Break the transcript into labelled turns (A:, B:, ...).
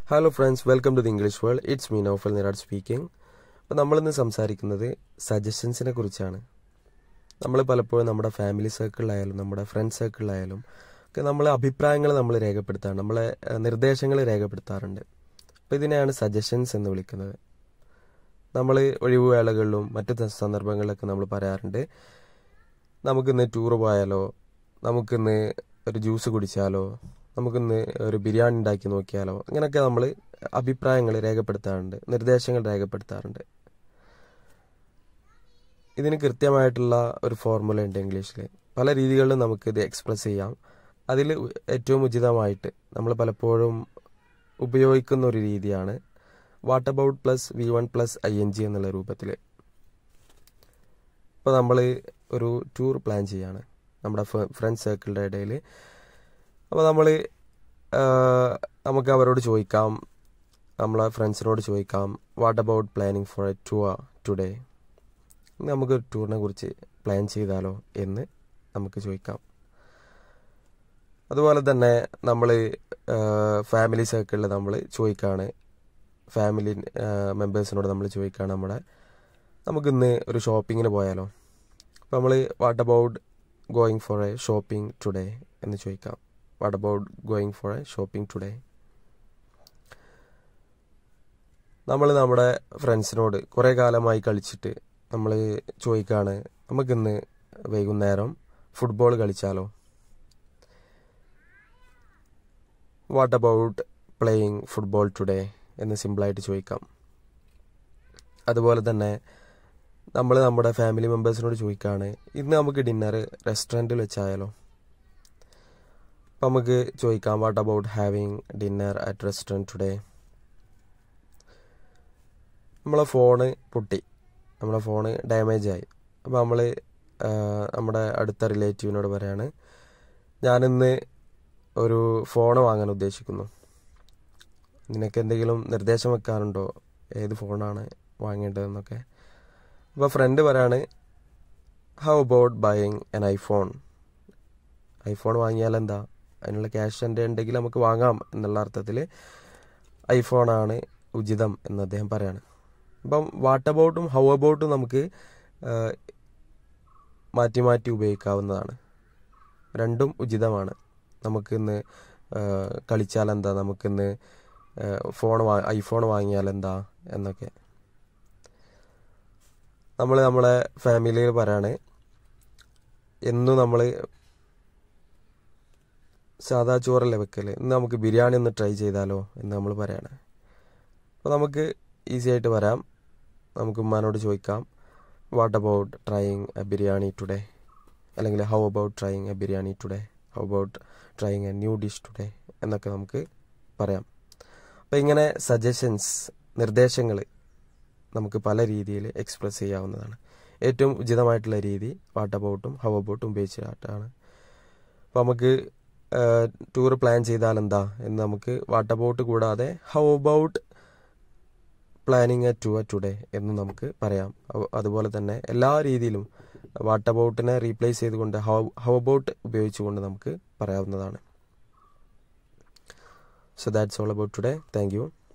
A: hello friends welcome to the English world it's me Naufal Nirad speaking അപ്പോൾ നമ്മളിന്ന് സംസാരിക്കുന്നത് സജഷൻസിനെ കുറിച്ചാണ് നമ്മൾ പലപ്പോഴും നമ്മുടെ ഫാമിലി സർക്കിളിലായാലും നമ്മുടെ ഫ്രണ്ട് സർക്കിളിലായാലും ഒക്കെ നമ്മൾ അഭിപ്രായങ്ങൾ നമ്മൾ രേഖപ്പെടുത്താറുണ്ട് നമ്മളെ ഏഹ്, നിർദ്ദേശങ്ങൾ രേഖപ്പെടുത്താറുണ്ട് അപ്പോൾ ഇതിനെയാണ് സജഷൻസ് എന്ന് വിളിക്കുന്നത് നമ്മൾ ഒഴിവുവേളകളിലും മറ്റു ത- സന്ദർഭങ്ങളിലൊക്കെ നമ്മൾ പറയാറുണ്ട് നമുക്കിന്ന് ടൂർ പോയാലോ നമുക്കിന്ന് ഒരു ജ്യൂസ് കുടിച്ചാലോ നമുക്കിന്ന് ഒരു ബിരിയാണി ഉണ്ടാക്കി നോക്കിയാലോ ഇങ്ങനെയൊക്കെ നമ്മൾ അഭിപ്രായങ്ങൾ രേഖപ്പെടുത്താറുണ്ട് നിർദ്ദേശങ്ങൾ രേഖപ്പെടുത്താറുണ്ട് ഇതിന് കൃത്യമായിട്ടുള്ള ഒരു ഫോർമുല ഉണ്ട് ഇംഗ്ലീഷിൽ പല രീതികളിലും നമുക്ക് ഇത് എക്സ്പ്രസ് ചെയ്യാം അതിൽ ഏറ്റവും ഉചിതമായിട്ട് നമ്മൾ പലപ്പോഴും ഉപയോഗിക്കുന്ന ഒരു രീതിയാണ് what about plus V one plus I N G എന്നുള്ള രൂപത്തിൽ ഇപ്പോൾ നമ്മൾ ഒരു ടൂർ പ്ലാൻ ചെയ്യാണ് നമ്മുടെ ഫ്രണ്ട് സർക്കിളിൻ്റെ ഇടയിൽ അപ്പോൾ നമ്മൾ നമുക്ക് അവരോട് ചോദിക്കാം നമ്മളെ ഫ്രണ്ട്സിനോട് ചോദിക്കാം what about planning for a tour today നമുക്ക് ടൂറിനെ കുറിച്ച് പ്ലാൻ ചെയ്താലോ എന്ന് നമുക്ക് ചോദിക്കാം അതുപോലെ തന്നെ നമ്മൾ ഫാമിലി സർക്കിളിൽ നമ്മൾ ചോദിക്കുകയാണ് ഫാമിലി മെമ്പേഴ്സിനോട് നമ്മൾ ചോദിക്കുകയാണ് നമ്മുടെ നമുക്കിന്ന് ഒരു ഷോപ്പിങ്ങിന് പോയാലോ അപ്പോൾ നമ്മൾ what about going for a shopping today എന്ന് ചോദിക്കാം what about going for a shopping today നമ്മൾ നമ്മുടെ ഫ്രണ്ട്സിനോട് കുറേ കാലമായി കളിച്ചിട്ട് നമ്മൾ ചോദിക്കുകയാണ് നമുക്കിന്ന് വൈകുന്നേരം ഫുട്ബോൾ കളിച്ചാലോ what about playing football today എന്ന് സിമ്പിളായിട്ട് ചോദിക്കാം അതുപോലെ തന്നെ നമ്മൾ നമ്മുടെ ഫാമിലി മെമ്പേഴ്സിനോട് ചോദിക്കുകയാണ് ഇന്ന് നമുക്ക് ഡിന്നർ റെസ്റ്റോറൻറ്റിൽ വെച്ചായാലോ അപ്പം നമുക്ക് ചോദിക്കാം what about having dinner at restaurant today നമ്മളെ ഫോണ് പൊട്ടി നമ്മളെ ഫോണ് ഡാമേജ് ആയി അപ്പോൾ നമ്മൾ നമ്മുടെ അടുത്ത റിലേറ്റീവിനോട് പറയാണ് ഞാനിന്ന് ഒരു ഫോൺ വാങ്ങാൻ ഉദ്ദേശിക്കുന്നു നിനക്ക് എന്തെങ്കിലും നിർദ്ദേശം വെക്കാറുണ്ടോ ഏത് ഫോണാണ് വാങ്ങേണ്ടതെന്നൊക്കെ അപ്പോൾ ഫ്രണ്ട് പറയാണ് how about buying an iPhone iPhone വാങ്ങിയാൽ എന്താ അതിനുള്ള ക്യാഷ് എൻ്റെ ഉണ്ടെങ്കിൽ നമുക്ക് വാങ്ങാം എന്നുള്ള അർത്ഥത്തിൽ ഐഫോണാണ് ഉചിതം എന്ന് അദ്ദേഹം പറയാണ് അപ്പം വാട്ട് അബൌട്ടും ഹൗ അബൌട്ടും നമുക്ക് ആ, മാറ്റി മാറ്റി ഉപയോഗിക്കാവുന്നതാണ് രണ്ടും ഉചിതമാണ് നമുക്കിന്ന് ആ, കളിച്ചാൽ എന്താ നമുക്കിന്ന് ആ, ഫോൺ വാ ഐഫോൺ വാങ്ങിയാൽ എന്താ എന്നൊക്കെ നമ്മൾ നമ്മളെ ഫാമിലിയിൽ പറയാണ് എന്നും നമ്മൾ സാധാ ചോറല്ലേ വെക്കല് ഇന്ന് നമുക്ക് ബിരിയാണി ഒന്ന് ട്രൈ ചെയ്താലോ എന്ന് നമ്മൾ പറയാണ് അപ്പോൾ നമുക്ക് ഈസി ആയിട്ട് വരാം നമുക്ക് ഉമ്മാനോട് ചോദിക്കാം what about trying a biryani today അല്ലെങ്കിൽ how about trying a biryani today how about trying a new dish today എന്നൊക്കെ നമുക്ക് പറയാം അപ്പോൾ ഇങ്ങനെ സജഷൻസ് നിർദ്ദേശങ്ങൾ നമുക്ക് പല രീതിയിൽ എക്സ്പ്രസ് ചെയ്യാവുന്നതാണ് ഏറ്റവും ഉചിതമായിട്ടുള്ള രീതി വാട്ട് അബൌട്ടും ഹൗ അബൌട്ടും ഉപയോഗിച്ചിട്ടാണ് അപ്പോൾ നമുക്ക് ടൂർ പ്ലാൻ ചെയ്താൽ എന്താ എന്ന് നമുക്ക് വാട്ട് അബൌട്ട് കൂടാതെ how about planning a tour today എന്ന് നമുക്ക് പറയാം അവ- അതുപോലെ തന്നെ എല്ലാ രീതിയിലും വാട്ട് അബൌട്ടിനെ റീപ്ലേസ് ചെയ്തുകൊണ്ട് ഹൗ ഹൗ അബൌട്ട് ഉപയോഗിച്ചുകൊണ്ട് നമുക്ക് പറയാവുന്നതാണ് so that's all about today thank U